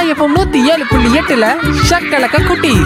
இப்போ நூத்தி ஏழு புள்ளி எட்டுல ஷக்கலக்க குட்டி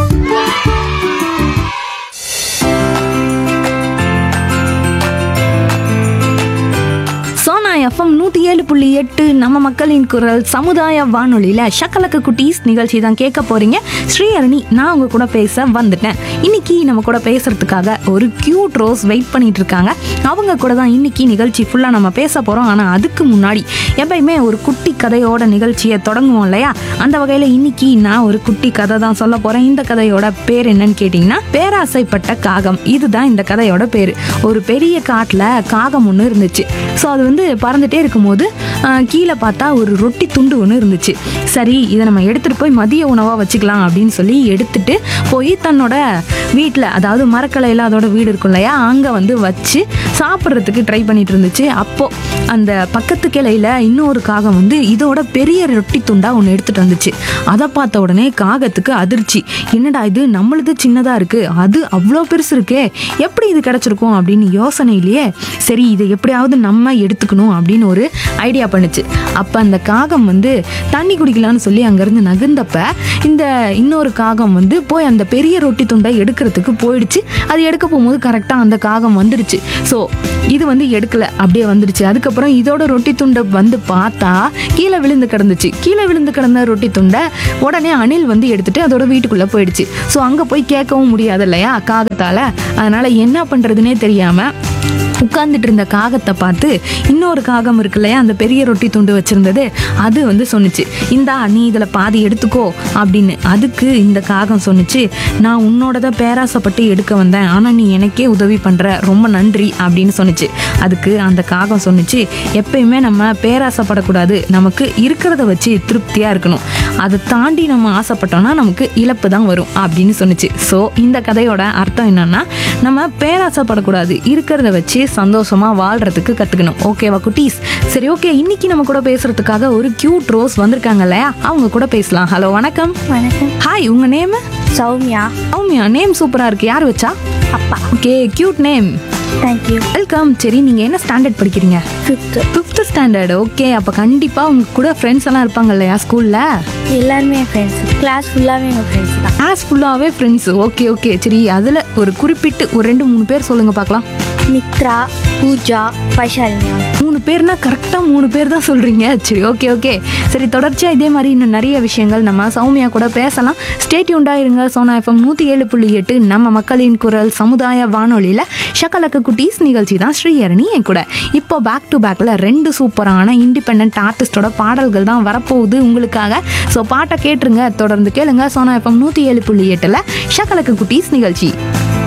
சோனா எஃப்எம் நூற்றி ஏழு புள்ளி எட்டு நம்ம மக்களின் குரல் சமுதாய வானொலியில் ஷக்கலக்க குட்டீஸ் நிகழ்ச்சி தான் கேட்க போறீங்க ஸ்ரீஹரணி நான் உங்க கூட பேச வந்துட்டேன் இன்னைக்கு நம்ம கூட பேசுறதுக்காக ஒரு கியூட் ரோஸ் வெயிட் பண்ணிட்டு இருக்காங்க அவங்க கூட தான் இன்னைக்கு நிகழ்ச்சி ஃபுல்லாக நம்ம பேச போகிறோம் ஆனால் அதுக்கு முன்னாடி எப்பயுமே ஒரு குட்டி கதையோட நிகழ்ச்சியை தொடங்குவோம் இல்லையா அந்த வகையில் இன்னைக்கு நான் ஒரு குட்டி கதை தான் சொல்ல போகிறேன் இந்த கதையோட பேர் என்னன்னு கேட்டிங்கன்னா பேராசைப்பட்ட காகம் இதுதான் இந்த கதையோட பேர் ஒரு பெரிய காட்டில் காகம் ஒன்று இருந்துச்சு ஸோ அது வந்து பறந்துட்டே இருக்கும்போது ஆஹ், கீழே பார்த்தா ஒரு ரொட்டி துண்டு ஒன்று இருந்துச்சு சரி இதை நம்ம எடுத்துகிட்டு போய் மதிய உணவாக வச்சுக்கலாம் அப்படின்னு சொல்லி எடுத்துட்டு போய் தன்னோட வீட்டில் அதாவது மரக்கலையில் அதோட வீடு இருக்கும் இல்லையா அங்கே வந்து வச்சு சாப்பிட்றதுக்கு ட்ரை பண்ணிட்டு இருந்துச்சு அப்போது அந்த பக்கத்து கிளையில் இன்னொரு காகம் வந்து இதோட பெரிய ரொட்டி துண்டா ஒன்று எடுத்துட்டு வந்துச்சு அதை பார்த்த உடனே காகத்துக்கு அதிர்ச்சி என்னடா இது நம்மளுது சின்னதாக இருக்குது அது அவ்வளோ பெருசு இருக்கே எப்படி இது கிடச்சிருக்கும் அப்படின்னு யோசனையிலேயே சரி இதை எப்படியாவது நம்ம எடுத்துக்கணும் அப்படின்னு ஒரு ஐடியா பண்ணுச்சு அப்போ அந்த காகம் வந்து தண்ணி குடிக்கலாம்னு சொல்லி அங்கேருந்து நகர்ந்தப்ப இந்த இன்னொரு காகம் வந்து போய் அந்த பெரிய ரொட்டி துண்டை எடுக்கிறதுக்கு போயிடுச்சு அது எடுக்க போகும்போது கரெக்டாக அந்த காகம் வந்துடுச்சு ஸோ இது வந்து எடுக்கல அப்படியே வந்துடுச்சு அதுக்கப்புறம் இதோட ரொட்டி துண்டை வந்து பார்த்தா கீழே விழுந்து கிடந்துச்சு கீழே விழுந்து கிடந்த ரொட்டி துண்டை உடனே அணில் வந்து எடுத்துட்டு அதோட வீட்டுக்குள்ளே போயிடுச்சு ஸோ அங்கே போய் கேட்கவும் முடியாது இல்லையா காகத்தால் அதனால என்ன பண்ணுறதுனே தெரியாமல் உட்கார்ந்துட்டு இருந்த காகத்தை பார்த்து இன்னொரு காகம் இருக்கு இல்லையா அந்த பெரிய ரொட்டி துண்டு வச்சிருந்தது அது வந்து சொன்னுச்சு இந்தா நீ இதில் பாதி எடுத்துக்கோ அப்படின்னு அதுக்கு இந்த காகம் சொன்னுச்சு நான் உன்னோடத பேராசைப்பட்டு எடுக்க வந்தேன் ஆனால் நீ எனக்கே உதவி பண்ணுற ரொம்ப நன்றி அப்படின்னு சொன்னுச்சு அதுக்கு அந்த காகம் சொன்னுச்சு எப்பயுமே நம்ம பேராசைப்படக்கூடாது நமக்கு இருக்கிறத வச்சு திருப்தியாக இருக்கணும் அதை தாண்டி நம்ம ஆசைப்பட்டோம்னா நமக்கு இழப்பு தான் வரும் அப்படின்னு சொன்னுச்சு ஸோ இந்த கதையோட அர்த்தம் என்னன்னா நம்ம பேராசைப்படக்கூடாது இருக்கிறத வச்சு சந்தோஷமா வாழ்றதுக்கு கத்துக்கணும் ஓகேவா குட்டீஸ் சரி ஓகே இன்னைக்கு நம்ம கூட பேசுறதுக்காக ஒரு கியூட் ரோஸ் வந்திருக்காங்க இல்லையா அவங்க கூட பேசலாம் ஹலோ வணக்கம் வணக்கம் ஹாய் உங்க நேம் சௌமியா சௌமியா நேம் சூப்பரா இருக்கு யார் வச்சா அப்பா okay cute name thank you welcome சரி நீங்க என்ன ஸ்டாண்டர்ட் படிக்கிறீங்க ஃபிஃப்த்து ஃபிஃப்த் ஸ்டாண்டர்ட் ஓகே அப்போ கண்டிப்பா உங்க கூட ஃப்ரெண்ட்ஸ் எல்லாம் இருப்பாங்க இல்லையா ஸ்கூல்ல எல்லாருமே என் ஃப்ரெண்ட்ஸ் கிளாஸ் ஃபுல்லாகவே எங்கள் ஃப்ரெண்ட்ஸ் தான் கிளாஸ் ஃபுல்லாகவே ஃப்ரெண்ட்ஸ் ஓகே ஓகே சரி அதில் ஒரு குறிப்பிட்டு ஒரு ரெண்டு மூணு பேர் சொல்லுங்க பார்க்கலாம் மித்ரா பூஜா வைஷாலினி மூணு பேர்னா கரெக்டாக மூணு பேர் தான் சொல்கிறீங்க சரி ஓகே ஓகே சரி தொடர்ச்சியாக இதே மாதிரி இன்னும் நிறைய விஷயங்கள் நம்ம சௌமியா கூட பேசலாம் ஸ்டேட்யூண்டாக இருங்க சோனா எஃப்எம் நூற்றி ஏழு புள்ளி எட்டு நம்ம மக்களின் குரல் சமுதாய வானொலியில் ஷக்கலக்க குட்டீஸ் நிகழ்ச்சி தான் ஸ்ரீஹரணி என் கூட இப்போ பேக் டு பேக்கில் ரெண்டு சூப்பரான இண்டிபெண்ட் ஆர்டிஸ்டோட பாடல்கள் தான் வரப்போகுது உங்களுக்காக ஸோ பாட்டை கேட்டுருங்க தொடர்ந்து கேளுங்க சோனா எஃப்எம் நூற்றி ஏழு புள்ளி எட்டில் ஷக்கலக்க குட்டீஸ் நிகழ்ச்சி